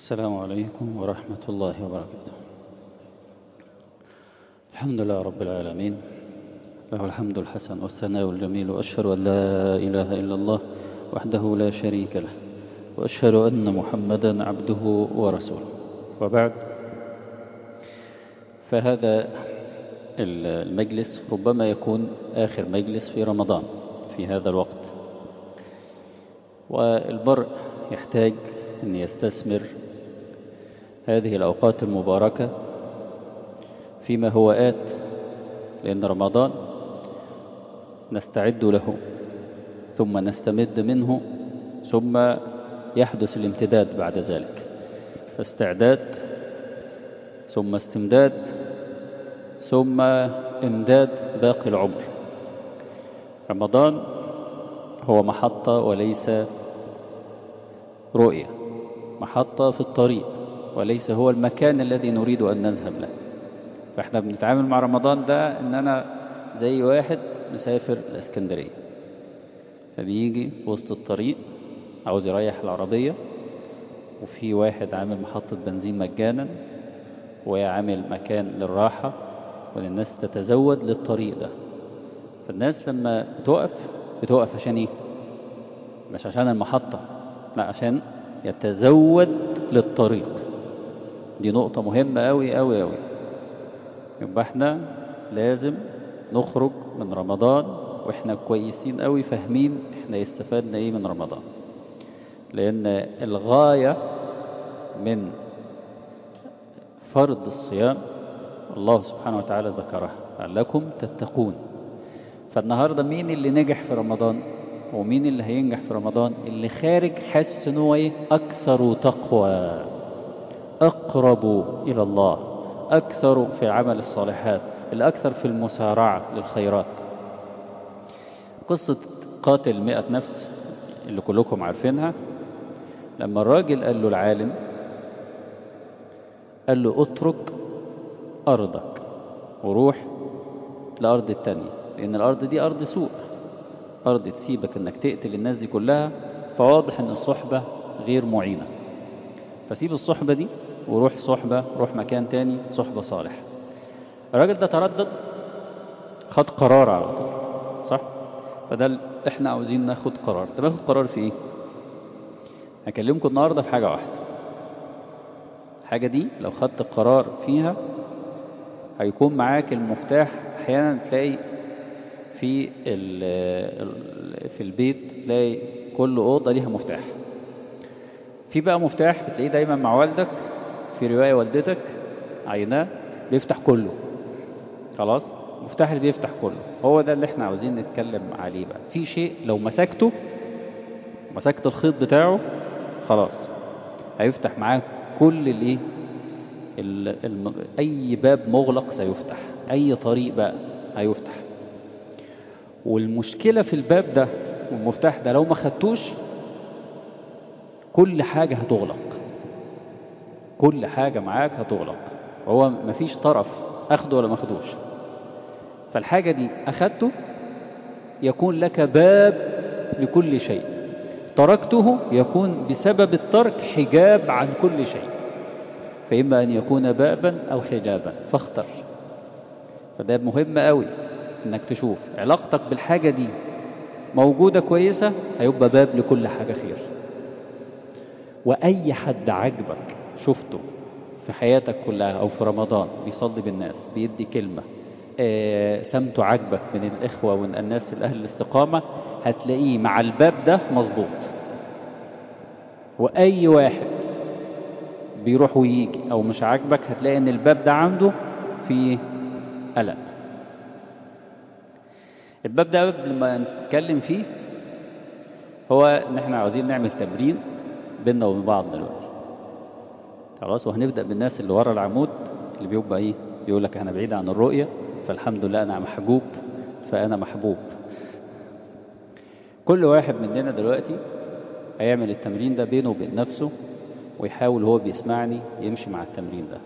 السلام عليكم ورحمة الله وبركاته الحمد لله رب العالمين له الحمد الحسن والثناء الجميل وأشهد أن لا إله إلا الله وحده لا شريك له وأشهد أن محمدا عبده ورسوله وبعد فهذا المجلس ربما يكون آخر مجلس في رمضان في هذا الوقت والمرء يحتاج أن يستثمر هذه الأوقات المباركة فيما هو آت لأن رمضان نستعد له ثم نستمد منه ثم يحدث الامتداد بعد ذلك فاستعداد ثم استمداد ثم امداد باقي العمر رمضان هو محطة وليس رؤية محطة في الطريق وليس هو المكان الذي نريد أن نذهب له فاحنا بنتعامل مع رمضان ده ان انا زي واحد مسافر الاسكندرية فبيجي وسط الطريق عاوز يريح العربية وفي واحد عامل محطة بنزين مجانا وعامل مكان للراحة وللناس تتزود للطريق ده فالناس لما بتقف بتقف عشان ايه مش عشان المحطة لا عشان يتزود للطريق دي نقطة مهمة أوي أوي أوي يبقى احنا لازم نخرج من رمضان واحنا كويسين أوي فاهمين احنا استفدنا ايه من رمضان لأن الغاية من فرض الصيام الله سبحانه وتعالى ذكرها لعلكم تتقون فالنهاردة مين اللي نجح في رمضان ومين اللي هينجح في رمضان اللي خارج حاسس ان هو ايه اكثر تقوى اقرب الى الله اكثر في عمل الصالحات الاكثر في المسارعة للخيرات قصة قاتل مئة نفس اللي كلكم عارفينها لما الراجل قال له العالم قال له اترك ارضك وروح الارض التانية لان الارض دي ارض سوء أرض تسيبك أنك تقتل الناس دي كلها فواضح أن الصحبة غير معينة فسيب الصحبة دي وروح صحبة روح مكان تاني صحبة صالح الراجل ده تردد خد قرار على طول صح فده احنا عاوزين ناخد قرار طب ناخد قرار في ايه هكلمكم النهاردة في حاجة واحدة الحاجة دي لو خدت قرار فيها هيكون معاك المفتاح احيانا تلاقي في في البيت تلاقي كل أوضة ليها مفتاح في بقى مفتاح بتلاقيه دايما مع والدك في رواية والدتك عيناه بيفتح كله خلاص المفتاح اللي بيفتح كله هو ده اللي احنا عاوزين نتكلم عليه بقى في شيء لو مسكته مسكت الخيط بتاعه خلاص هيفتح معاك كل الايه اي باب مغلق سيفتح اي طريق بقى هيفتح والمشكلة في الباب ده والمفتاح ده لو ما خدتوش كل حاجة هتغلق كل حاجة معاك هتغلق هو مفيش طرف أخده ولا ما أخدوش فالحاجة دي أخدته يكون لك باب لكل شيء تركته يكون بسبب الترك حجاب عن كل شيء فإما أن يكون بابا أو حجابا فاختر فده مهم قوي انك تشوف علاقتك بالحاجة دي موجودة كويسة هيبقى باب لكل حاجة خير وأي حد عجبك شفته في حياتك كلها أو في رمضان بيصلي بالناس بيدي كلمة آه سمته عجبك من الإخوة ومن الناس الأهل الاستقامة هتلاقيه مع الباب ده مظبوط وأي واحد بيروح ويجي أو مش عاجبك هتلاقي إن الباب ده عنده فيه قلق الباب ده قبل ما نتكلم فيه هو ان احنا عاوزين نعمل تمرين بيننا وبين بعض دلوقتي خلاص وهنبدا بالناس اللي ورا العمود اللي بيبقى ايه يقول لك انا بعيد عن الرؤيه فالحمد لله انا محجوب فانا محبوب كل واحد مننا دلوقتي هيعمل التمرين ده بينه وبين نفسه ويحاول هو بيسمعني يمشي مع التمرين ده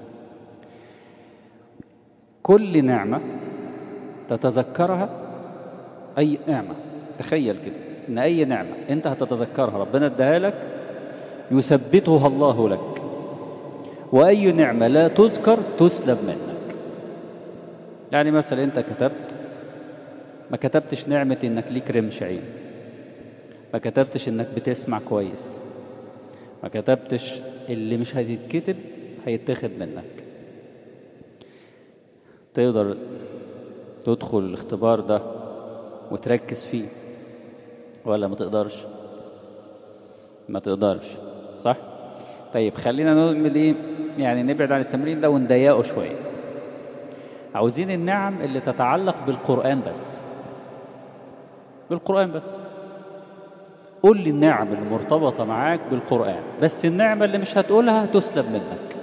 كل نعمه تتذكرها أي نعمة تخيل كده إن أي نعمة أنت هتتذكرها ربنا اداها لك يثبتها الله لك وأي نعمة لا تذكر تسلب منك يعني مثلا أنت كتبت ما كتبتش نعمة إنك ليك رمش عين ما كتبتش إنك بتسمع كويس ما كتبتش اللي مش هتتكتب هيتاخد منك تقدر تدخل الاختبار ده وتركز فيه ولا ما تقدرش ما تقدرش صح طيب خلينا نعمل ايه يعني نبعد عن التمرين ده ونضيقه شويه عاوزين النعم اللي تتعلق بالقرآن بس بالقرآن بس قول لي النعم المرتبطة معاك بالقرآن بس النعمة اللي مش هتقولها تسلب منك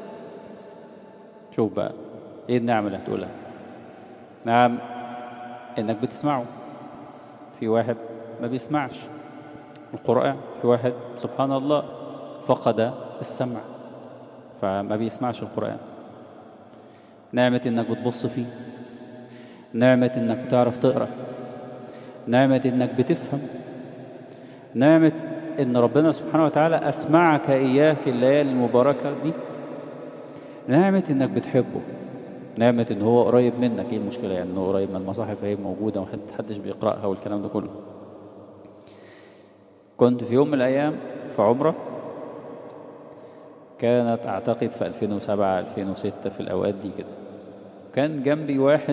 شوف بقى ايه النعمة اللي هتقولها نعم انك بتسمعه في واحد ما بيسمعش القرآن في واحد سبحان الله فقد السمع فما بيسمعش القرآن نعمة انك بتبص فيه نعمة انك بتعرف تقرأ نعمة انك بتفهم نعمة ان ربنا سبحانه وتعالى اسمعك اياه في الليالي المباركة دي نعمة انك بتحبه نعمة ان هو قريب منك ايه المشكلة يعني انه قريب من المصاحف هي موجودة ومحدش بيقرأها والكلام ده كله كنت في يوم من الايام في عمرة كانت اعتقد في 2007 2006 في الاوقات دي كده كان جنبي واحد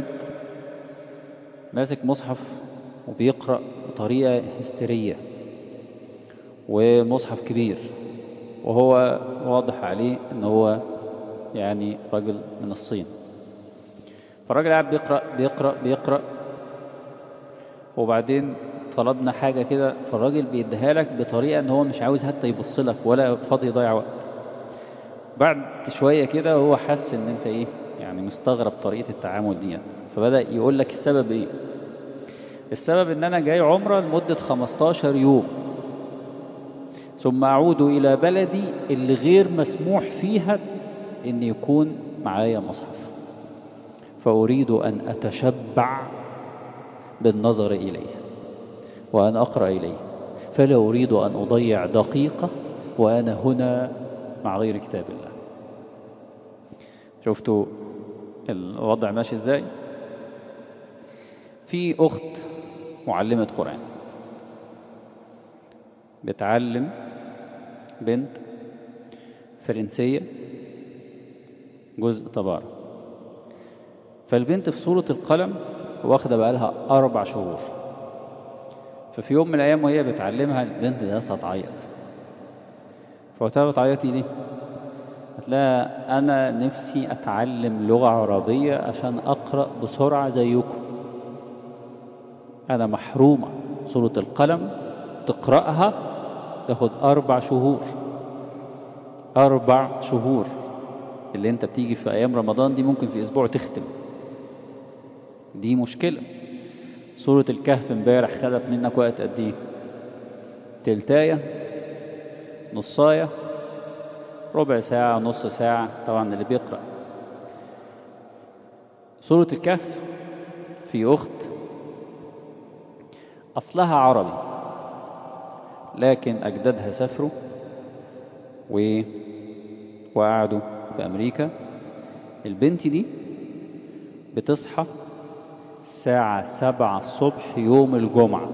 ماسك مصحف وبيقرأ بطريقة هستيرية ومصحف كبير وهو واضح عليه ان هو يعني راجل من الصين فالراجل قاعد بيقرأ بيقرأ بيقرأ وبعدين طلبنا حاجة كده فالراجل بيديها لك بطريقة ان هو مش عاوز حتى يبص لك ولا فاضي يضيع وقت بعد شوية كده هو حس ان انت ايه يعني مستغرب طريقة التعامل دي فبدأ يقول لك السبب ايه السبب ان انا جاي عمرة لمدة 15 يوم ثم اعود الى بلدي اللي غير مسموح فيها ان يكون معايا مصحف فاريد ان اتشبع بالنظر اليه وان اقرا اليه فلا اريد ان اضيع دقيقه وانا هنا مع غير كتاب الله شفتوا الوضع ماشي ازاي في اخت معلمة قرآن بتعلم بنت فرنسية جزء طبارة فالبنت في صورة القلم واخدة بقالها أربع شهور ففي يوم من الأيام وهي بتعلمها البنت ده تتعيط فقلت لها بتعيطي ليه؟ قالت لها أنا نفسي أتعلم لغة عربية عشان أقرأ بسرعة زيكم أنا محرومة سورة القلم تقرأها تاخد أربع شهور أربع شهور اللي أنت بتيجي في أيام رمضان دي ممكن في أسبوع تختم دي مشكلة سورة الكهف امبارح خدت منك وقت قد إيه؟ تلتاية نصاية ربع ساعة نص ساعة طبعا اللي بيقرأ سورة الكهف في أخت أصلها عربي لكن أجدادها سافروا و... وقعدوا في أمريكا البنت دي بتصحى الساعة سبعة الصبح يوم الجمعة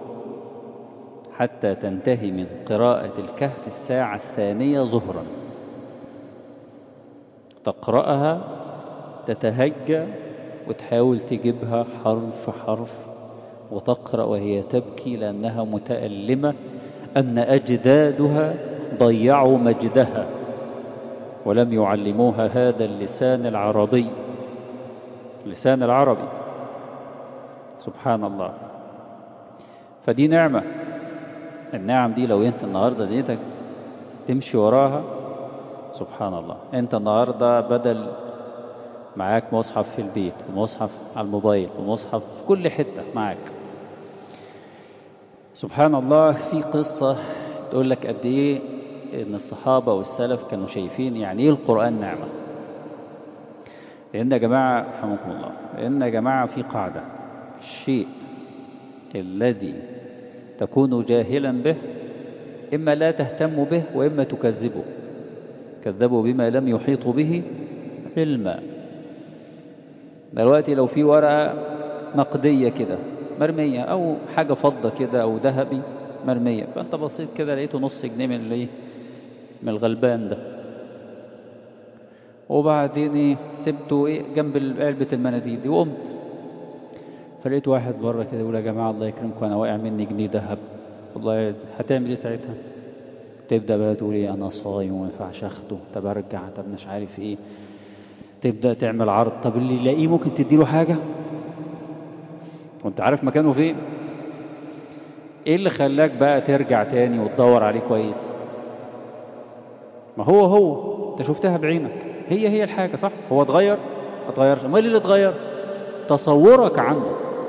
حتى تنتهي من قراءة الكهف الساعة الثانية ظهرا تقرأها تتهجى وتحاول تجيبها حرف حرف وتقرأ وهي تبكي لأنها متألمة أن أجدادها ضيعوا مجدها ولم يعلموها هذا اللسان العربي اللسان العربي سبحان الله فدي نعمة النعم دي لو انت النهاردة ديتك تمشي وراها سبحان الله انت النهاردة بدل معاك مصحف في البيت ومصحف على الموبايل ومصحف في كل حتة معاك سبحان الله في قصة تقول لك قد ايه ان الصحابة والسلف كانوا شايفين يعني ايه القرآن نعمة لان يا جماعة رحمكم الله لان يا جماعة في قاعدة الشيء الذي تكون جاهلا به إما لا تهتم به وإما تكذبه كذبوا بما لم يحيطوا به علما دلوقتي لو في ورقة نقدية كده مرمية أو حاجة فضة كده أو ذهبي مرمية فأنت بصيت كده لقيته نص جنيه من الايه من الغلبان ده وبعدين ايه سبته ايه جنب علبة المناديل دي وقمت فلقيت واحد بره كده يقول يا جماعة الله يكرمكم أنا واقع مني جنيه ذهب والله هتعمل ايه ساعتها تبدأ بقى تقول ايه أنا صايم وما ينفعش أخده طب أرجع طب مش عارف ايه تبدأ تعمل عرض طب اللي يلاقيه ممكن تديله حاجة وانت عارف مكانه فين ايه اللي خلاك بقى ترجع تاني وتدور عليه كويس ما هو هو انت شفتها بعينك هي هي الحاجة صح هو اتغير اتغيرش امال اللي اتغير تصورك عنه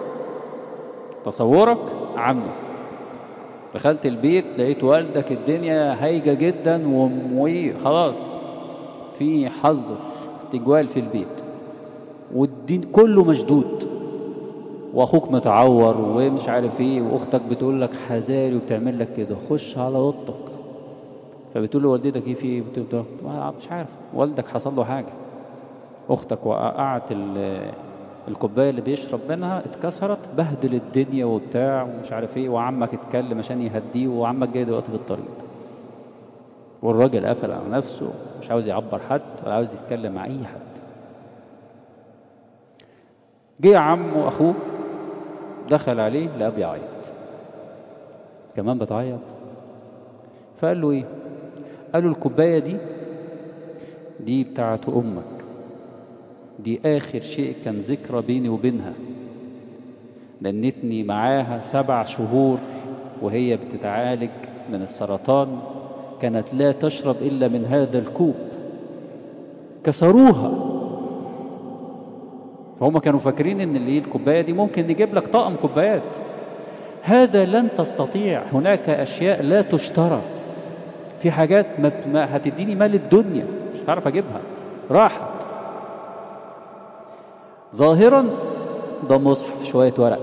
تصورك عنه دخلت البيت لقيت والدك الدنيا هايجة جدا وخلاص في حظ تجوال في البيت والدين كله مشدود واخوك متعور ومش عارف ايه واختك بتقول لك حذاري وبتعمل لك كده خش على اوضتك فبتقول لوالدتك ايه في ايه بتقول مش عارف والدك حصل له حاجه اختك وقعت الكوبايه اللي بيشرب منها اتكسرت بهدل الدنيا وبتاع ومش عارف ايه وعمك اتكلم عشان يهديه وعمك جاي دلوقتي في الطريق والراجل قفل على نفسه مش عاوز يعبر حد ولا عاوز يتكلم مع اي حد جه عمه واخوه دخل عليه لقاه بيعيط كمان بتعيط فقال له ايه قال له الكوبايه دي دي بتاعت امك دي اخر شيء كان ذكرى بيني وبينها لنتني معاها سبع شهور وهي بتتعالج من السرطان كانت لا تشرب إلا من هذا الكوب كسروها فهم كانوا فاكرين ان اللي الكوبايه دي ممكن نجيب لك طقم كوبايات هذا لن تستطيع هناك اشياء لا تشترى في حاجات ما هتديني مال الدنيا مش هعرف اجيبها راحت ظاهرا ده مصحف شويه ورق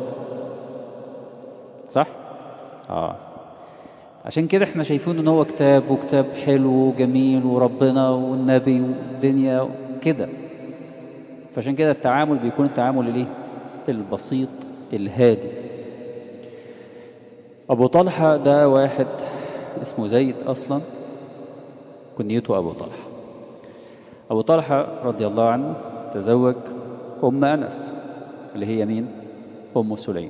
صح اه عشان كده احنا شايفين ان هو كتاب وكتاب حلو وجميل وربنا والنبي والدنيا كده فعشان كده التعامل بيكون التعامل الايه البسيط الهادي ابو طلحة ده واحد اسمه زيد اصلا كنيته ابو طلحة ابو طلحة رضي الله عنه تزوج ام انس اللي هي مين ام سليم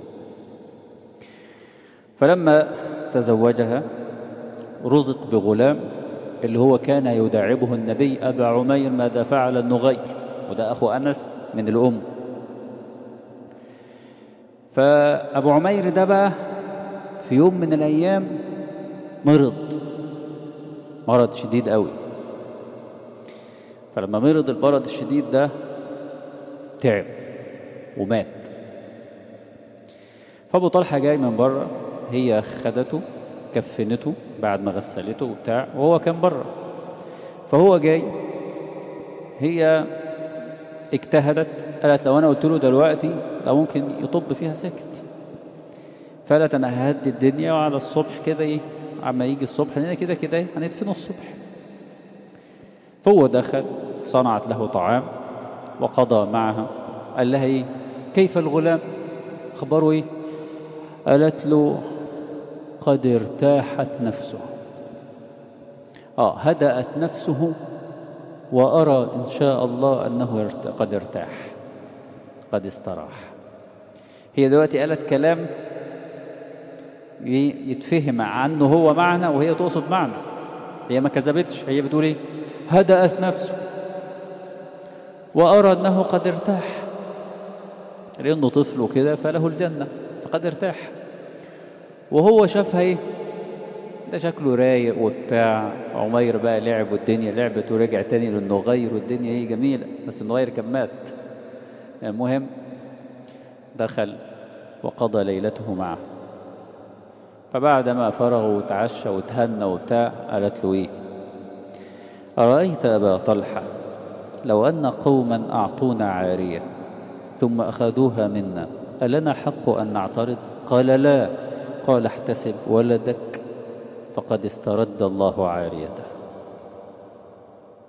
فلما تزوجها رزق بغلام اللي هو كان يداعبه النبي أبا عمير ماذا فعل النغير وده أخو أنس من الأم فأبو عمير ده بقى في يوم من الأيام مرض مرض شديد قوي فلما مرض المرض الشديد ده تعب ومات فأبو طلحة جاي من بره هي خدته كفنته بعد ما غسلته وبتاع وهو كان بره فهو جاي هي اجتهدت قالت لو انا قلت له دلوقتي ده ممكن يطب فيها سكت فقالت انا ههدي الدنيا وعلى الصبح كده ايه عما يجي الصبح لان كده كده هندفنه الصبح فهو دخل صنعت له طعام وقضى معها قال لها ايه كيف الغلام خبره ايه قالت له قد ارتاحت نفسه آه هدأت نفسه وأرى إن شاء الله أنه قد ارتاح قد استراح هي دلوقتي قالت كلام يتفهم عنه هو معنى وهي تقصد معنى هي ما كذبتش هي بتقول ايه هدأت نفسه وأرى أنه قد ارتاح لأنه طفل كده فله الجنة فقد ارتاح وهو شافها ايه ده شكله رايق وبتاع عمير بقى لعب والدنيا لعبت ورجع تاني للنغير والدنيا ايه جميلة بس النغير كان مات المهم دخل وقضى ليلته معه فبعدما فرغوا وتعشى وتهنى وبتاع قالت له ايه أرأيت أبا طلحة لو أن قوما أعطونا عارية ثم أخذوها منا ألنا حق أن نعترض قال لا قال احتسب ولدك فقد استرد الله عاريته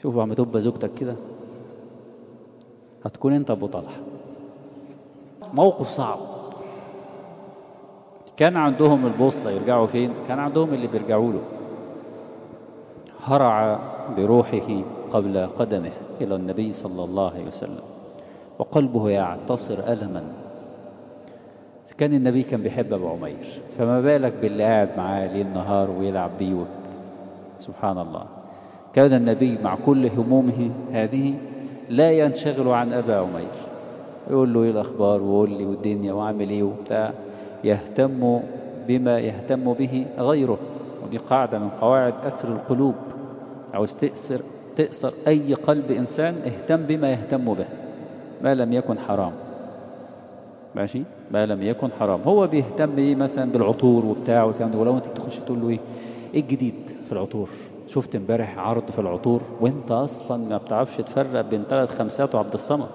شوفوا عم تبقى زوجتك كده هتكون انت ابو طلحه موقف صعب كان عندهم البوصلة يرجعوا فين كان عندهم اللي بيرجعوا له هرع بروحه قبل قدمه إلى النبي صلى الله عليه وسلم وقلبه يعتصر ألما كان النبي كان بيحب أبو عمير فما بالك باللي قاعد معاه ليل نهار ويلعب بيه سبحان الله كان النبي مع كل همومه هذه لا ينشغل عن أبا عمير يقول له ايه الاخبار وقول لي والدنيا وعامل ايه وبتاع يهتم بما يهتم به غيره ودي قاعدة من قواعد أسر القلوب عاوز تأسر تأسر أي قلب إنسان اهتم بما يهتم به ما لم يكن حرام ماشي ما لم يكن حرام هو بيهتم ايه مثلا بالعطور وبتاع والكلام ده ولو انت تخش تقول له ايه ايه الجديد في العطور شفت امبارح عرض في العطور وانت اصلا ما بتعرفش تفرق بين ثلاث خمسات وعبد الصمد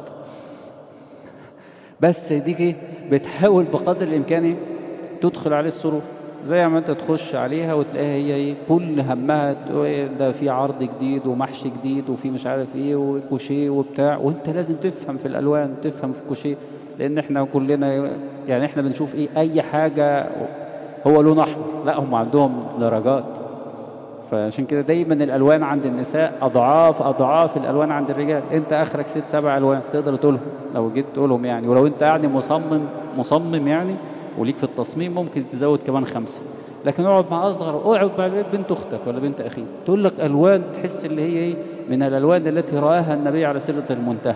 بس ديك ايه بتحاول بقدر الامكان ايه تدخل عليه السرور زي ما انت تخش عليها وتلاقيها هي ايه كل همها ده في عرض جديد ومحشي جديد وفي مش عارف ايه وكوشيه وبتاع وانت لازم تفهم في الالوان تفهم في الكوشيه لان احنا كلنا يعني احنا بنشوف ايه اي حاجة هو لون احمر لا هم عندهم درجات فعشان كده دايما الالوان عند النساء اضعاف اضعاف الالوان عند الرجال انت اخرك ست سبع الوان تقدر تقولهم لو جيت تقولهم يعني ولو انت يعني مصمم مصمم يعني وليك في التصميم ممكن تزود كمان خمسة لكن اقعد مع اصغر اقعد مع بنت اختك ولا بنت اخيك تقول لك الوان تحس اللي هي ايه من الالوان التي راها النبي على سلة المنتهى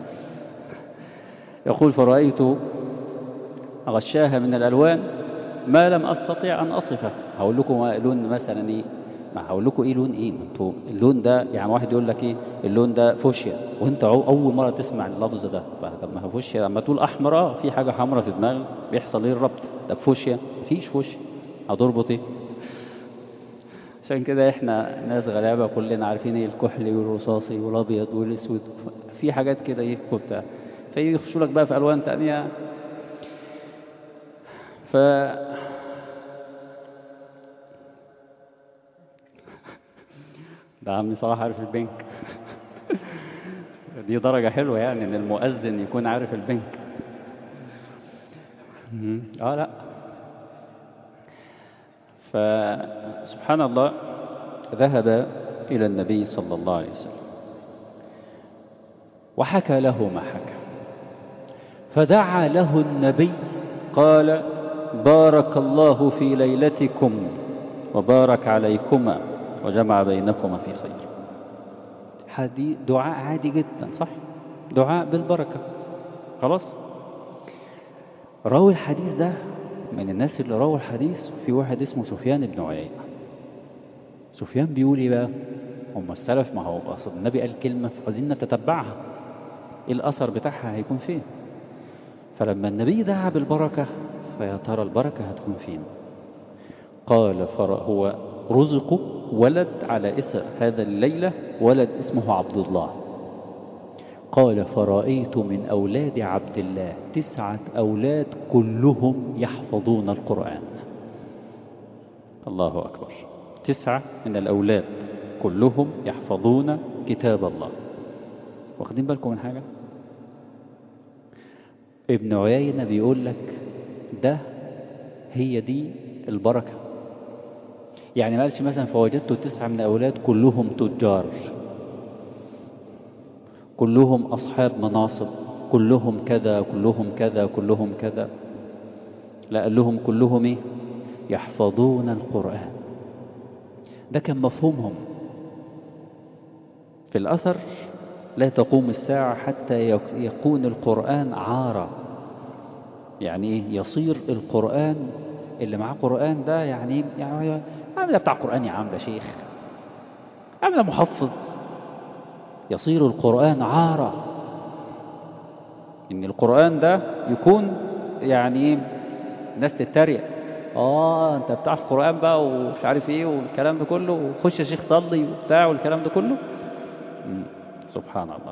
يقول فرأيت غشاها من الالوان ما لم استطيع ان اصفه هقول لكم لون مثلا ايه ما هقول لكم ايه لون ايه انتوا اللون ده يعني واحد يقول لك ايه اللون ده فوشيا وانت اول مره تسمع اللفظ ده طب ما هو فوشيا لما تقول احمر اه في حاجه حمراء في دماغك بيحصل ايه الربط ده فوشيا مفيش فوشيا هتربط ايه عشان كده احنا ناس غلابه كلنا عارفين ايه الكحلي والرصاصي والابيض والاسود في حاجات كده ايه وبتاع فيجي يخشوا لك بقى في الوان تانية ف ده عمي صلاح عارف البنك دي درجة حلوة يعني ان المؤذن يكون عارف البنك اه لا فسبحان الله ذهب إلى النبي صلى الله عليه وسلم وحكى له ما حكى فدعا له النبي قال بارك الله في ليلتكم وبارك عليكما وجمع بينكما في خير حديث دعاء عادي جدا صح دعاء بالبركة خلاص راوي الحديث ده من الناس اللي راوا الحديث في واحد اسمه سفيان بن عيينة سفيان بيقول ايه بقى هم السلف ما هو اصل النبي قال كلمة عايزين نتتبعها ايه الاثر بتاعها هيكون فين فلما النبي دعا بالبركة فيا ترى البركة هتكون فين قال هو رزق ولد على إثر هذا الليلة ولد اسمه عبد الله قال فرأيت من أولاد عبد الله تسعة أولاد كلهم يحفظون القرآن الله أكبر تسعة من الأولاد كلهم يحفظون كتاب الله واخدين بالكم من حاجة ابن عيينة بيقول لك ده هي دي البركة يعني ما قالش مثلا فوجدت تسعة من أولاد كلهم تجار كلهم أصحاب مناصب كلهم كذا كلهم كذا كلهم كذا لا قال لهم كلهم إيه يحفظون القرآن ده كان مفهومهم في الأثر لا تقوم الساعة حتى يكون القرآن عارة يعني إيه يصير القرآن اللي معاه قرآن ده يعني يعني عامل بتاع قرآن يا عم ده شيخ عامل محفظ يصير القرآن عارة إن القرآن ده يكون يعني إيه الناس تتريق اه انت بتاع القرآن بقى ومش عارف ايه والكلام ده كله وخش يا شيخ صلي وبتاع والكلام ده كله مم. سبحان الله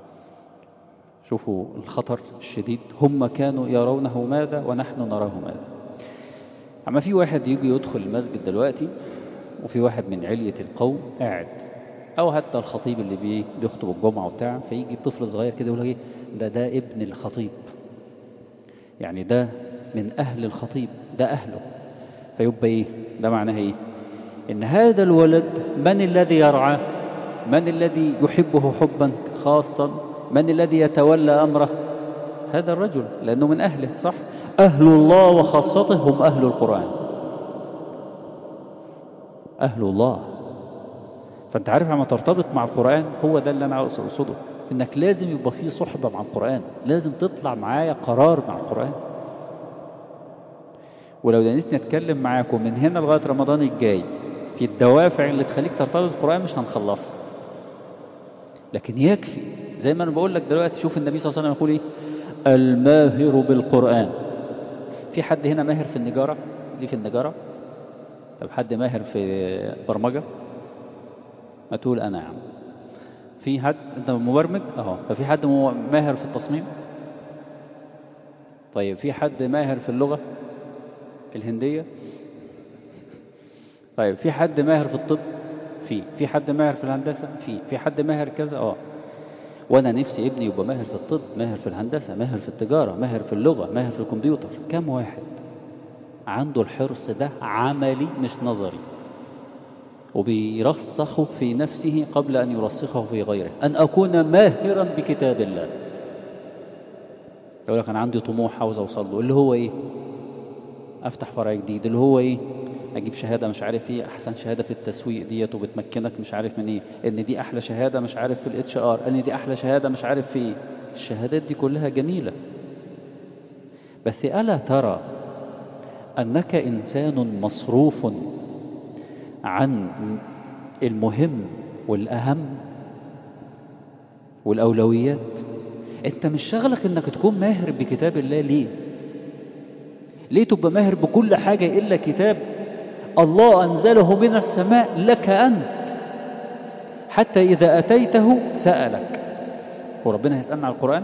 شوفوا الخطر الشديد هم كانوا يرونه ماذا ونحن نراه ماذا أما في واحد يجي يدخل المسجد دلوقتي وفي واحد من علية القوم قاعد أو حتى الخطيب اللي بي بيخطب الجمعة وبتاع فيجي طفل صغير كده يقول لك إيه ده ده ابن الخطيب يعني ده من أهل الخطيب ده أهله فيبقى إيه ده معناه إيه إن هذا الولد من الذي يرعاه من الذي يحبه حبا خاصا من الذي يتولى أمره هذا الرجل لأنه من أهله صح أهل الله وخاصته هم أهل القرآن أهل الله فأنت عارف لما ترتبط مع القرآن هو ده اللي أنا عاوز أقصده إنك لازم يبقى فيه صحبة مع القرآن لازم تطلع معايا قرار مع القرآن ولو دنيت نتكلم معاكم من هنا لغاية رمضان الجاي في الدوافع اللي تخليك ترتبط بالقرآن مش هنخلصها لكن يكفي زي ما أنا بقول لك دلوقتي شوف النبي صلى الله عليه وسلم يقول إيه الماهر بالقرآن في حد هنا ماهر في النجارة دي في النجارة طب حد ماهر في برمجة ما تقول أنا يا عم في حد أنت مبرمج أهو ففي حد ماهر في التصميم طيب في حد ماهر في اللغة الهندية طيب في حد ماهر في الطب في في حد ماهر في الهندسة في في حد ماهر كذا اه وانا نفسي ابني يبقى ماهر في الطب ماهر في الهندسة ماهر في التجارة ماهر في اللغة ماهر في الكمبيوتر كم واحد عنده الحرص ده عملي مش نظري وبيرسخه في نفسه قبل أن يرسخه في غيره أن أكون ماهرا بكتاب الله يقول لك أنا عندي طموح عاوز أوصل له اللي هو إيه أفتح فرع جديد اللي هو إيه أجيب شهادة مش عارف إيه أحسن شهادة في التسويق ديت وبتمكنك مش عارف من إيه إن دي أحلى شهادة مش عارف في الاتش ار إن دي أحلى شهادة مش عارف في إيه الشهادات دي كلها جميلة بس ألا ترى أنك إنسان مصروف عن المهم والأهم والأولويات أنت مش شغلك أنك تكون ماهر بكتاب الله ليه ليه تبقى ماهر بكل حاجة إلا كتاب الله أنزله من السماء لك أنت حتى إذا أتيته سألك وربنا يسألنا على القرآن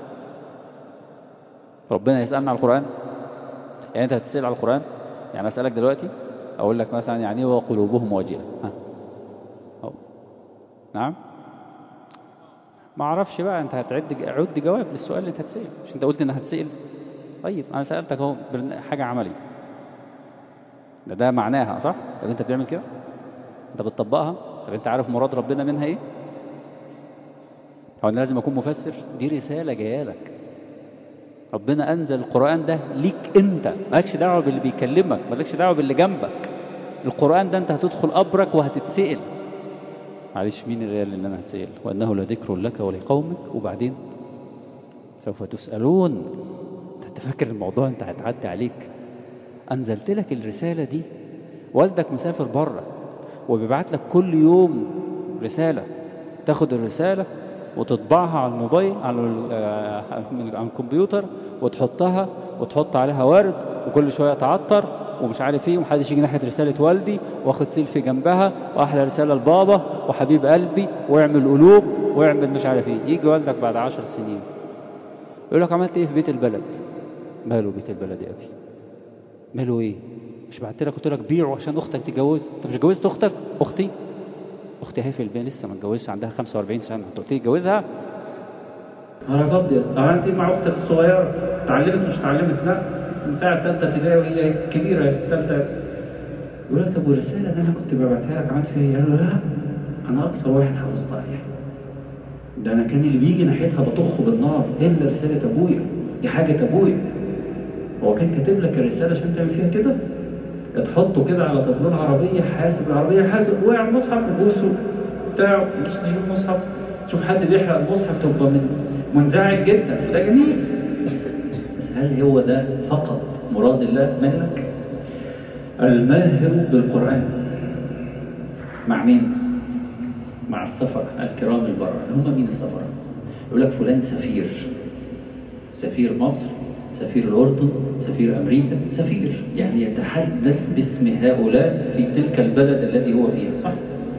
ربنا يسألنا على القرآن يعني أنت هتسأل على القرآن يعني أسألك دلوقتي أقول لك مثلا يعني وقلوبهم واجلة ها أو. نعم ما أعرفش بقى أنت هتعد عد جواب للسؤال اللي أنت هتسأل مش أنت قلت إن هتسأل طيب أنا سألتك أهو حاجة عملية ده ده معناها صح؟ طب أنت بتعمل كده؟ أنت بتطبقها؟ طب أنت عارف مراد ربنا منها إيه؟ هو أنا لازم أكون مفسر؟ دي رسالة جاية لك ربنا أنزل القرآن ده ليك أنت مالكش دعوة باللي بيكلمك مالكش دعوة باللي جنبك القرآن ده أنت هتدخل قبرك وهتتسأل معلش مين اللي قال إن أنا هتسأل وأنه لذكر لك ولقومك وبعدين سوف تسألون أنت فاكر الموضوع أنت هتعدي عليك أنزلت لك الرسالة دي والدك مسافر بره وبيبعت لك كل يوم رسالة تاخد الرسالة وتطبعها على الموبايل على على الكمبيوتر وتحطها وتحط عليها ورد وكل شويه تعطر ومش عارف ايه ومحدش يجي ناحيه رساله والدي واخد سيلفي جنبها واحلى رساله لبابا وحبيب قلبي واعمل قلوب واعمل مش عارف ايه يجي والدك بعد عشر سنين يقول لك عملت ايه في بيت البلد ماله بيت البلد يا ابي ماله ايه مش بعت لك قلت لك بيعه عشان اختك تتجوز انت مش جوزت اختك اختي اختي هي في البيت لسه ما اتجوزش عندها 45 سنه انت قلت لي اتجوزها انا ابيض عملت ايه مع اختك الصغيره اتعلمت مش اتعلمت لا من ساعه ثالثه ابتدائي وهي كبيره ثالثه يقول لك طب والرساله اللي انا كنت ببعتها لك عملت فيها ايه؟ قال له لا انا اكثر واحد حافظ يعني ده انا كان اللي بيجي ناحيتها بطخه بالنار الا رساله ابويا دي حاجه ابويا هو كان كاتب لك الرساله عشان تعمل فيها كده تحطه كده على طبلون عربية حاسب العربية حاسب وقع المصحف بوسه بتاعه مش تجيب المصحف تشوف حد بيحرق المصحف تبقى من منزعج جدا وده جميل بس هل هو ده فقط مراد الله منك الماهر بالقرآن مع مين مع السفر الكرام البرر هم مين السفر يقول لك فلان سفير سفير مصر سفير الأردن سفير أمريكا سفير يعني يتحدث باسم هؤلاء في تلك البلد الذي هو فيها صح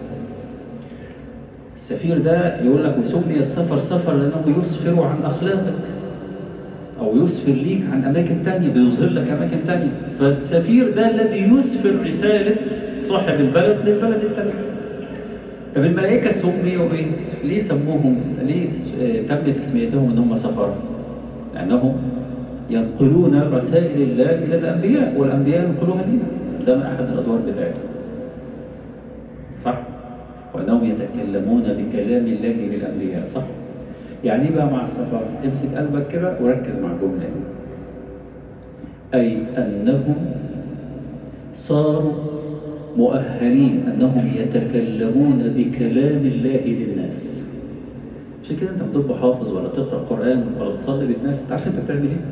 السفير ده يقول لك وسمي السفر سفر لأنه يسفر عن أخلاقك أو يسفر ليك عن أماكن تانية بيظهر لك أماكن تانية فالسفير ده الذي يسفر رسالة صاحب البلد للبلد التاني طب الملائكة سميوا ايه؟ ليه سموهم؟ ليه آه، تم تسميتهم ان هم سفر؟ لأنهم ينقلون رسائل الله إلى الأنبياء والأنبياء ينقلوها لنا ده من أحد الأدوار بتاعتهم صح؟ وأنهم يتكلمون بكلام الله للأنبياء صح؟ يعني ايه بقى مع السفر؟ امسك قلبك كده وركز مع الجملة دي أي أنهم صاروا مؤهلين أنهم يتكلمون بكلام الله للناس عشان كده أنت بتبقى حافظ ولا تقرأ قرآن ولا تصلي للناس أنت عارف أنت بتعمل إيه؟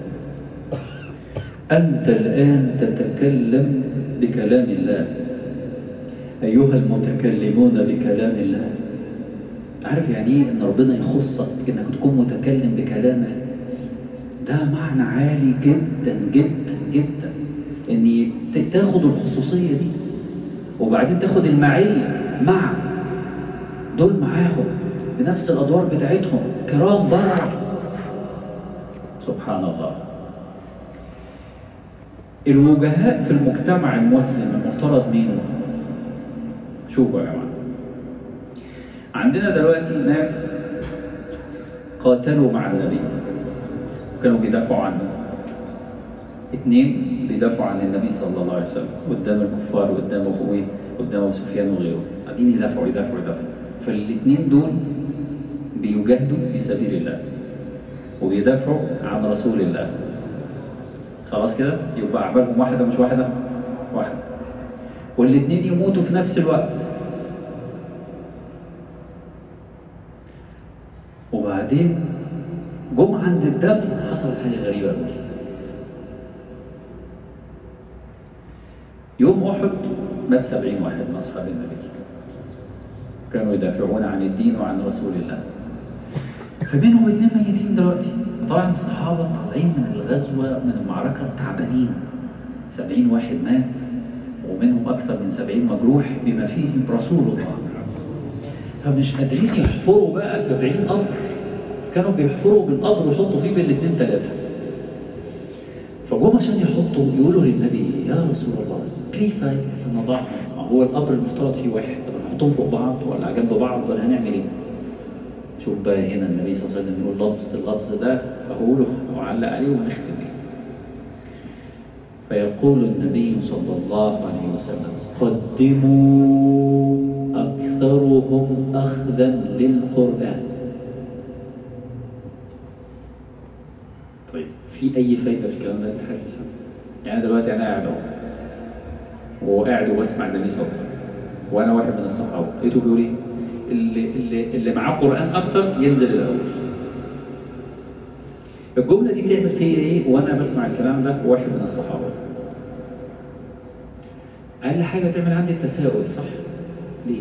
أنت الآن تتكلم بكلام الله أيها المتكلمون بكلام الله عارف يعني إيه إن ربنا يخصك إنك تكون متكلم بكلامه ده معنى عالي جدا جدا جدا ان تاخد الخصوصية دي وبعدين تاخد المعية مع دول معاهم بنفس الأدوار بتاعتهم كرام برع سبحان الله الوجهاء في المجتمع المسلم المفترض مين شوفوا يا جماعة عندنا دلوقتي ناس قاتلوا مع النبي كانوا بيدافعوا عنه اثنين بيدافعوا عن النبي صلى الله عليه وسلم قدام الكفار وقدام ابو ايه قدام ابو سفيان وغيره قاعدين يدافعوا يدافعوا يدافعوا فالاثنين دول بيجاهدوا في سبيل الله وبيدافعوا عن رسول الله خلاص كده يبقى اعمالهم واحده مش واحده واحده والاثنين يموتوا في نفس الوقت وبعدين جم عند الدفن حصل حاجة غريبة قوي يوم أحد مات سبعين واحد من أصحاب النبي كانوا يدافعون عن الدين وعن رسول الله فمنهم اثنين ميتين دلوقتي طبعا الصحابة طالعين من الغزوة من المعركة تعبانين سبعين واحد مات ومنهم أكثر من سبعين مجروح بما فيهم رسول الله فمش قادرين يحفروا بقى سبعين قبر كانوا بيحفروا بالقبر ويحطوا فيه بالاثنين ثلاثة فجم عشان يحطوا يقولوا للنبي يا رسول الله كيف سنضعهم هو القبر المفترض فيه واحد طب نحطهم فوق بعض ولا جنب بعض ولا هنعمل ايه شوف بقى هنا النبي صلى الله عليه وسلم يقول لفظ اللفظ ده فهقوله وعلق عليه ونختم بيه فيقول النبي صلى الله عليه وسلم قدموا أكثرهم أخذا للقرآن طيب في أي فايدة في الكلام ده أنت حاسسها؟ يعني دلوقتي أنا قاعد أهو وقاعد وبسمع النبي صلى الله عليه وسلم وأنا واحد من الصحابة لقيته بيقول إيه؟ اللي, اللي, اللي معاه قرآن أكتر ينزل الأول الجملة دي تعمل فيا إيه وأنا بسمع الكلام ده واحد من الصحابة أقل حاجة تعمل عندي التساؤل صح؟ ليه؟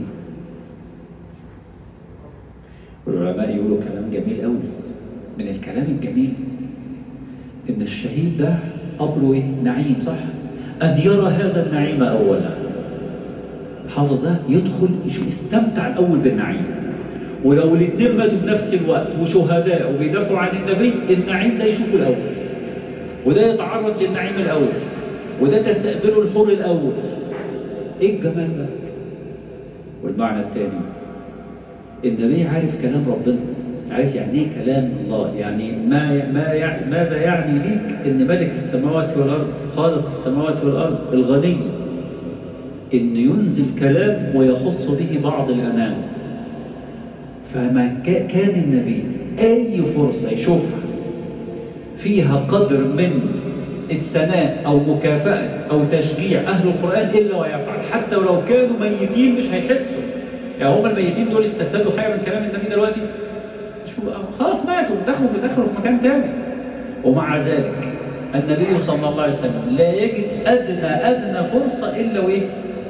والعلماء يقولوا كلام جميل قوي من الكلام الجميل ان الشهيد ده قبره ايه نعيم صح ان يرى هذا النعيم اولا الحافظ ده يدخل يشوف يستمتع الاول بالنعيم ولو الاثنين ماتوا في نفس الوقت وشهداء وبيدافعوا عن النبي النعيم ده يشوفه الاول وده يتعرض للنعيم الاول وده تستقبله الحور الاول ايه الجمال ده والمعنى الثاني النبي عارف كلام ربنا عارف يعني ايه كلام الله يعني ما ما يعني ماذا يعني ليك ان ملك السماوات والارض خالق السماوات والارض الغني ان ينزل كلام ويخص به بعض الانام فما كان النبي اي فرصه يشوفها فيها قدر من الثناء او مكافاه او تشجيع اهل القران الا ويفعل حتى ولو كانوا ميتين مش هيحسوا يعني هم الميتين دول استفادوا حاجه من كلام النبي دلوقتي خلاص ماتوا دخلوا دخلوا في مكان تاني ومع ذلك النبي صلى الله عليه وسلم لا يجد ادنى ادنى فرصه الا وايه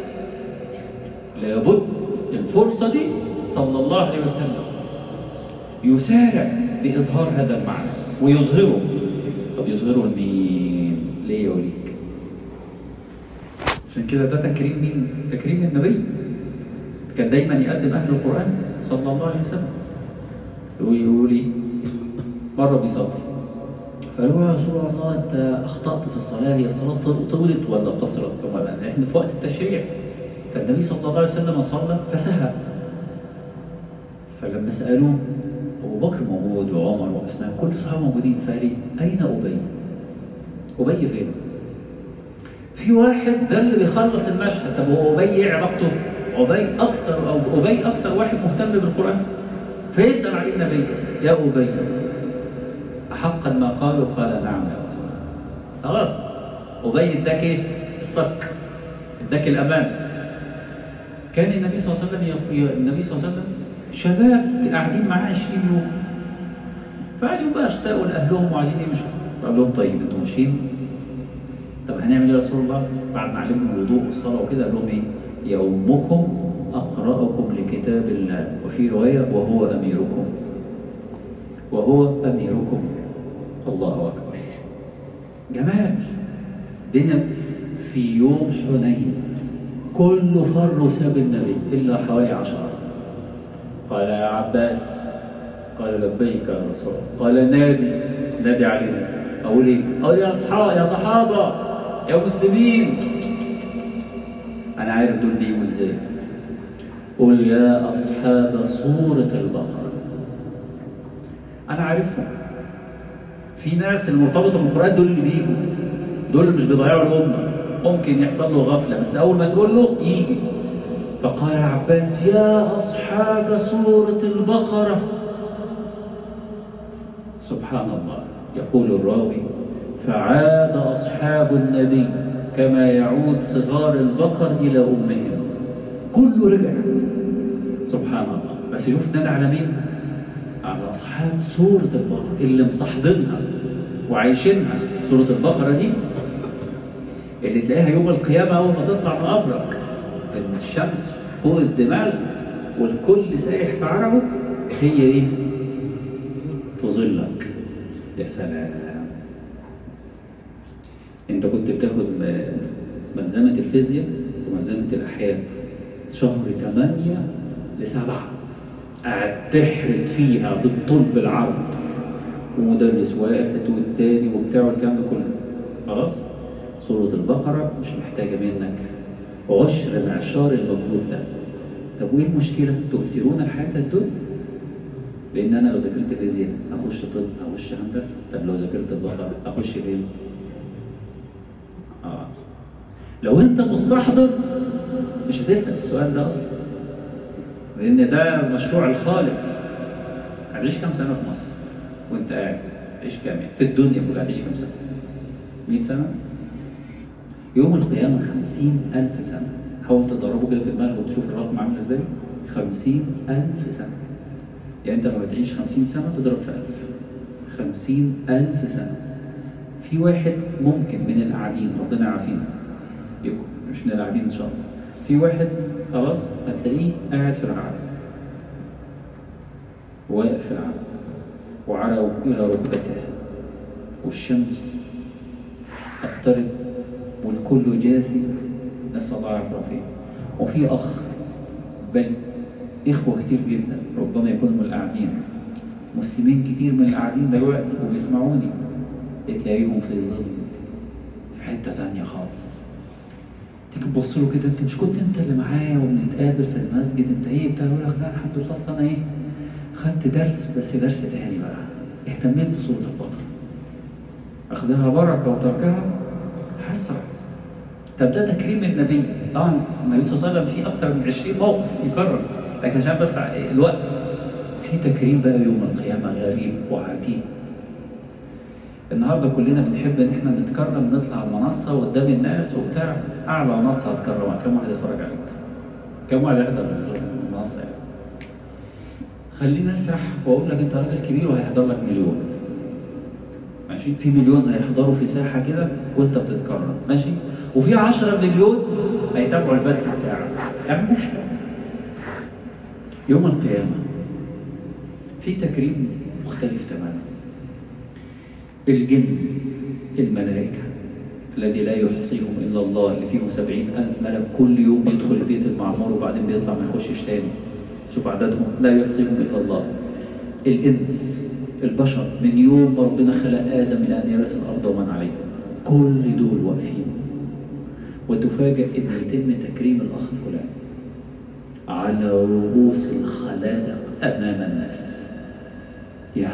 لابد الفرصه دي صلى الله عليه وسلم يسارع باظهار هذا المعنى ويظهره طب يظهره لمين ليه وليك عشان كده ده تكريم مين تكريم النبي كان دايما يقدم اهل القران صلى الله عليه وسلم يقول لي مرة بيصلي فقالوا يا رسول الله انت اخطأت في الصلاة هي الصلاة طولت ولا قصرت كما احنا في وقت التشريع فالنبي صلى الله عليه وسلم صلى فسهى فلما سألوه أبو بكر موجود وعمر وعثمان كل الصحابة موجودين فقال لي أين أبي؟ أبي فين؟ في واحد ده اللي بيخلص المشهد طب هو أبي إيه علاقته؟ أبي أكثر أو أبي أكثر واحد مهتم بالقرآن فيسأل عليه النبي يا أبي أحقا ما قالوا قال نعم يا رسول الله خلاص أبي اداك إيه؟ الصك اداك الأمان كان النبي صلى الله عليه وسلم ي- النبي صلى الله عليه وسلم شباب قاعدين معاه 20 يوم فقعدوا بقى اشتاقوا لاهلهم وعايزين يمشوا فقال لهم طيب انتوا ماشيين طب هنعمل ايه يا رسول الله بعد ما علمهم الوضوء والصلاه وكده قال لهم ايه يومكم اقراكم لكتاب الله وفي روايه وهو اميركم وهو اميركم الله اكبر جمال دينا في يوم حنين كله فر وساب النبي الا حوالي عشره قال يا عباس قال لبيك يا رسول الله قال نادي نادي علينا اقول ايه اقول يا اصحاب يا صحابه يا مسلمين انا عارف دول بيجوا ازاي قل يا اصحاب سوره البقره انا عارفهم في ناس المرتبطه بالقران دول اللي بيجوا دول اللي مش بيضيعوا الامه ممكن يحصل له غفله بس اول ما تقول له يجي فقال عباس يا أصحاب سورة البقرة سبحان الله يقول الراوي فعاد أصحاب النبي كما يعود صغار البقر إلى أمهم كله رجع سبحان الله بس شوف نادى على مين على أصحاب سورة البقرة اللي مصاحبينها وعايشينها سورة البقرة دي اللي تلاقيها يوم القيامة أول ما تطلع من قبرك الشمس فوق الدماغ والكل سايح في عربه هي ايه تظلك يا سلام انت كنت بتاخد م- ملزمة الفيزياء وملزمة الأحياء شهر 8 لسبعة قاعد تحرد فيها بالطول بالعرض ومدرس واحد والتاني وبتاع والكلام ده كله خلاص سورة البقرة مش محتاجة منك عشر معشار المجهود ده طب وايه المشكلة؟ تؤثرون الحياة الدنيا لأن أنا لو ذاكرت فيزياء أخش طب أخش هندسة طب لو ذاكرت البقرة أخش فين؟ آه. لو أنت مستحضر مش هتسأل السؤال ده أصلا لأن ده مشروع الخالق هتعيش كام سنة في مصر وأنت قاعد تعيش كام يعني؟ في الدنيا كلها هتعيش كام سنة؟ 100 سنة؟ يوم القيامة خمسين ألف سنة حاول تدربه كده في دماغك وتشوف الرقم عامل ازاي خمسين ألف سنة يعني أنت لو هتعيش خمسين سنة تضرب في ألف خمسين ألف سنة في واحد ممكن من القاعدين ربنا يعافينا يكون مش من القاعدين إن شاء الله في واحد خلاص هتلاقيه قاعد في العالم واقف في العالم وعلى إلى ركبته والشمس تقترب والكل جاثي نسأل الله العافية وفي أخ بل إخوة كتير جدا ربما يكونوا من القاعدين مسلمين كتير من القاعدين دلوقتي وبيسمعوني تلاقيهم في ظل في حتة تانية خالص تيجي تبص له كده انت مش كنت انت اللي معايا وبنتقابل في المسجد انت ايه بتاع يقول لك لا الحمد لله اصل انا ايه خدت درس بس درس تاني بقى اهتميت بسورة البقرة اخذها بركة وتركها حسرة طب ده تكريم النبي طبعا النبي صلى الله عليه وسلم فيه اكتر من 20 موقف يكرر لكن عشان بس الوقت في تكريم بقى يوم القيامة غريب وعجيب النهاردة كلنا بنحب ان احنا نتكرم نطلع المنصة قدام الناس وبتاع اعلى منصة هتكرم كم واحد يتفرج عليك كم واحد يحضر المنصة يعني خلينا اسرح واقول لك انت راجل كبير وهيحضر لك مليون ماشي في مليون هيحضروا في ساحة كده وانت بتتكرم ماشي وفي 10 مليون هيتابعوا البث بتاعك اعمل احنا يوم القيامة في تكريم مختلف تماما الجن الملائكة الذي لا يحصيهم إلا الله اللي فيهم سبعين ألف ملك كل يوم بيدخل البيت المعمور وبعدين بيطلع ما يخشش تاني شوف عددهم لا يحصيهم إلا الله الإنس البشر من يوم ما ربنا خلق آدم إلى أن يرث الأرض ومن عليها كل دول واقفين وتفاجأ إن يتم تكريم الأخ فلان على رؤوس الخلائق أمام الناس يا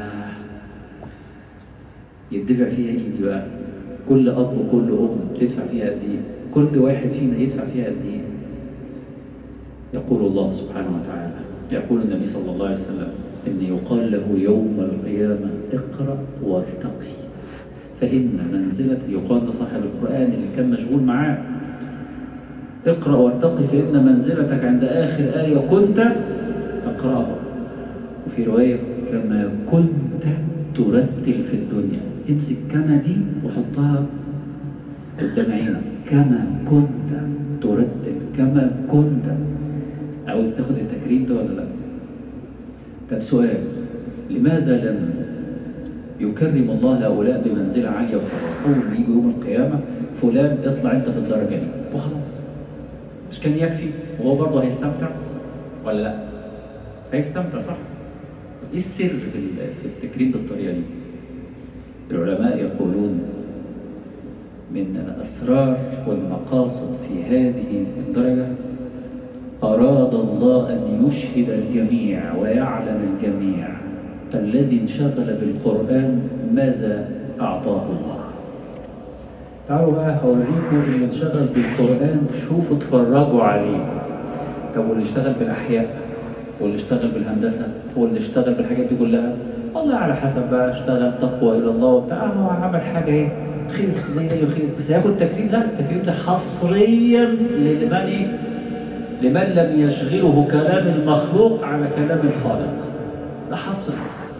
يدفع فيها ايه دي بقى كل اب وكل ام تدفع فيها قد ايه كل واحد فينا يدفع فيها قد ايه يقول الله سبحانه وتعالى يقول النبي صلى الله عليه وسلم ان يقال له يوم القيامه اقرا وارتقي فان منزلتك يقال ده صاحب القران اللي كان مشغول معاه اقرا وارتقي فان منزلتك عند اخر ايه كنت تقراها وفي روايه كما كنت ترتل في الدنيا امسك كما دي وحطها قدام عينك كما كنت ترتل كما كنت عاوز تاخد التكريم ده ولا لا طب سؤال لماذا لم يكرم الله هؤلاء بمنزلة عالية وخلاص أول ما يجي يوم القيامة فلان اطلع أنت في الدرجة دي وخلاص مش كان يكفي وهو برضه هيستمتع ولا لا هيستمتع صح ايه السر في في التكريم بالطريقة دي العلماء يقولون من الأسرار والمقاصد في هذه الدرجة أراد الله أن يشهد الجميع ويعلم الجميع الذي انشغل بالقرآن ماذا أعطاه الله تعالوا بقى هوريكم اللي انشغل بالقرآن شوفوا اتفرجوا عليه طب واللي اشتغل بالأحياء واللي اشتغل بالهندسة واللي اشتغل بالحاجات دي كلها والله على حسب بقى اشتغل تقوى إلى الله وبتاع هو عمل حاجة ايه خير زي اي خير بس هياخد تكريم لا التكريم ده حصريا لمن ايه لمن لم يشغله كلام المخلوق على كلام الخالق ده حصر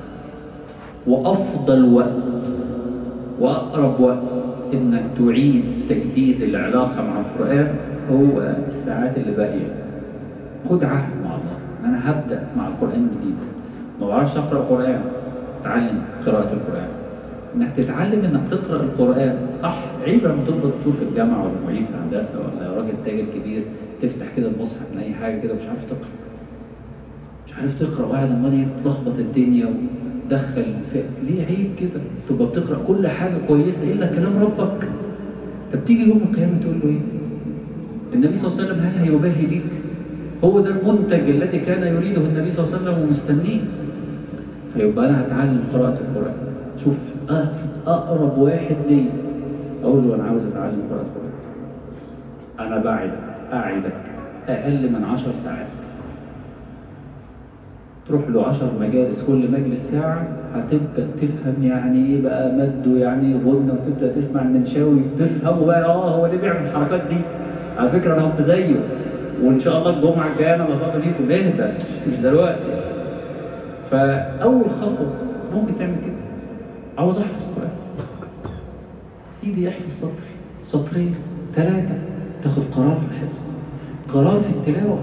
وأفضل وقت وأقرب وقت إنك تعيد تجديد العلاقة مع القرآن هو الساعات اللي باقية خد عهد مع الله أنا هبدأ مع القرآن جديد ما بعرفش أقرأ القرآن تعلم قراءة القرآن إنك تتعلم إنك تقرأ القرآن صح عيب لما تبقى دكتور في الجامعة ولا معيد في هندسة ولا راجل تاجر كبير تفتح كده المصحف من أي حاجة كده مش عارف تقرأ مش عارف تقرأ واحد عمال يتلخبط الدنيا ودخل في ليه عيب كده تبقى بتقرأ كل حاجة كويسة إلا كلام ربك طب تيجي يوم القيامة تقول له إيه؟ النبي صلى الله عليه وسلم هل هيباهي بيك؟ هو ده المنتج الذي كان يريده النبي صلى الله عليه وسلم ومستنيه فيبقى أنا هتعلم قراءة القرآن شوف أقرب واحد لي أقول له أنا عاوز أتعلم قراءة القرآن أنا بعدك أعدك أقل من عشر ساعات تروح له عشر مجالس كل مجلس ساعة هتبدأ تفهم يعني ايه بقى مد ويعني ايه غنى وتبدأ تسمع المنشاوي تفهمه بقى اه هو ليه بيعمل الحركات دي على فكرة انا كنت زيه وان شاء الله الجمعة الجاية انا بصلي ليكم اهدى مش دلوقتي فأول خطوة ممكن تعمل كده عاوز احفظ القرآن سيدي احفظ سطر سطرين ثلاثة تاخد قرار في الحفظ قرار في التلاوة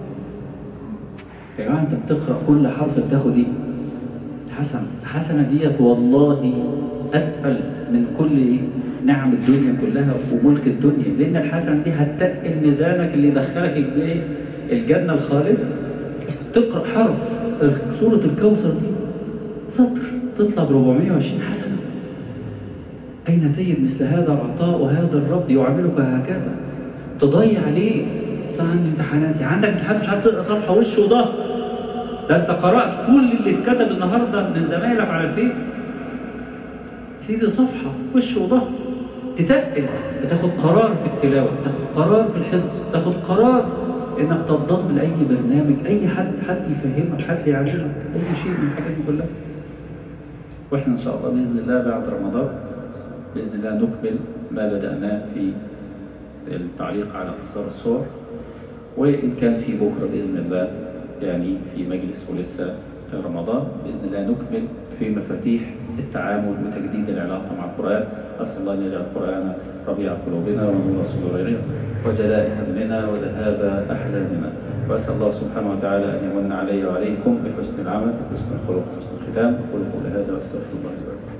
يا جماعة انت بتقرأ كل حرف بتاخد ايه حسنة الحسنة ديت والله أتقل من كل نعم الدنيا كلها وملك الدنيا لأن الحسنة دي هتتقل ميزانك اللي يدخلك الجنة الخالدة تقرأ حرف سورة الكوثر دي سطر تطلع ب 420 حسنة أين تجد مثل هذا العطاء وهذا الرب يعاملك هكذا تضيع ليه صار عندي امتحانات يعني عندك امتحان مش عارف تقرا صفحه وش وظهر ده انت قرات كل اللي اتكتب النهارده من زمايلك على الفيس سيدي صفحه وش وظهر تتقل بتاخد قرار في التلاوه تاخد قرار في الحفظ تاخد قرار انك تنضم لاي برنامج اي حد حد يفهمك حد يعلمك اي شيء من الحاجات دي كلها واحنا ان شاء الله باذن الله بعد رمضان باذن الله نكمل ما بداناه في التعليق على قصار الصور وإن كان في بكرة بإذن الله يعني في مجلس ولسه رمضان بإذن الله نكمل في مفاتيح التعامل وتجديد العلاقة مع القرآن أسأل الله أن يجعل القرآن ربيع قلوبنا ونور صدورنا وجلاء همنا وذهاب أحزاننا وأسأل الله سبحانه وتعالى أن يمن علي وعليكم بحسن العمل وحسن الخلق وحسن الختام أقول قولي هذا وأستغفر الله لي ولكم